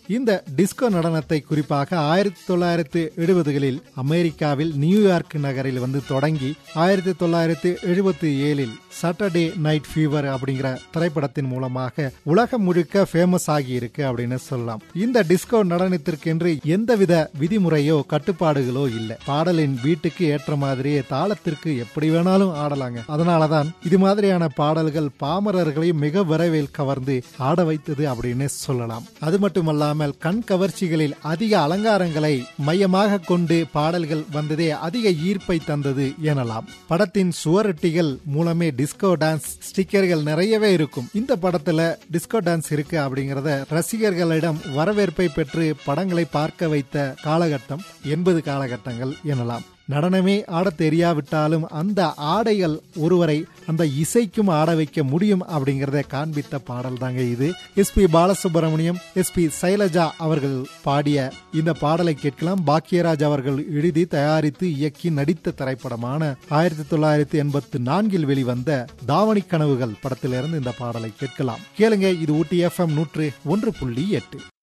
இந்த டிஸ்கோ நடனத்தை குறிப்பாக ஆயிரத்தி தொள்ளாயிரத்து எழுபதுகளில் அமெரிக்காவில் நியூயார்க் நகரில் வந்து தொடங்கி ஆயிரத்தி தொள்ளாயிரத்து எழுபத்தி ஏழில் சாட்டர்டே நைட் ஃபீவர் அப்படிங்கிற திரைப்படத்தின் மூலமாக உலகம் முழுக்க ஃபேமஸ் ஆகி இருக்கு அப்படின்னு சொல்லலாம் இந்த டிஸ்கோ நடனத்திற்கென்று எந்தவித விதிமுறையோ கட்டுப்பாடுகளோ இல்லை பாடலின் வீட்டுக்கு ஏற்ற மாதிரியே தாளத்திற்கு எப்படி வேணாலும் ஆடலாங்க அதனாலதான் இது மாதிரியான பாடல்கள் பாமரர்களையும் மிக விரைவில் கவர்ந்து ஆட வைத்தது அப்படின்னு சொல்லலாம் அது மட்டுமல்லாமல் கண் கவர்ச்சிகளில் அதிக அலங்காரங்களை மையமாக கொண்டு பாடல்கள் வந்ததே அதிக ஈர்ப்பை தந்தது எனலாம் படத்தின் சுவரொட்டிகள் மூலமே டிஸ்கோ டான்ஸ் ஸ்டிக்கர்கள் நிறையவே இருக்கும் இந்த படத்துல டிஸ்கோ டான்ஸ் இருக்கு அப்படிங்கறத ரசிகர்களிடம் வரவேற்பை பெற்று படங்களை பார்க்க வைத்த காலகட்டம் எண்பது காலகட்டங்கள் எனலாம் நடனமே ஆட தெரியாவிட்டாலும் அந்த ஆடைகள் ஒருவரை அந்த இசைக்கும் ஆட வைக்க முடியும் அப்படிங்கறத காண்பித்த பாடல் தாங்க இது S P Balasubrahmanyam S P Sailaja அவர்கள் பாடிய இந்த பாடலை கேட்கலாம் பாக்கியராஜ் அவர்கள் எழுதி தயாரித்து இயக்கி நடித்த திரைப்படமான ஆயிரத்தி தொள்ளாயிரத்தி எண்பத்தி நான்கில் வெளிவந்த தாவணி கனவுகள் படத்திலிருந்து இந்த பாடலை கேட்கலாம் கேளுங்க இது ஊட்டி எஃப்எம் நூற்று ஒன்று புள்ளி எட்டு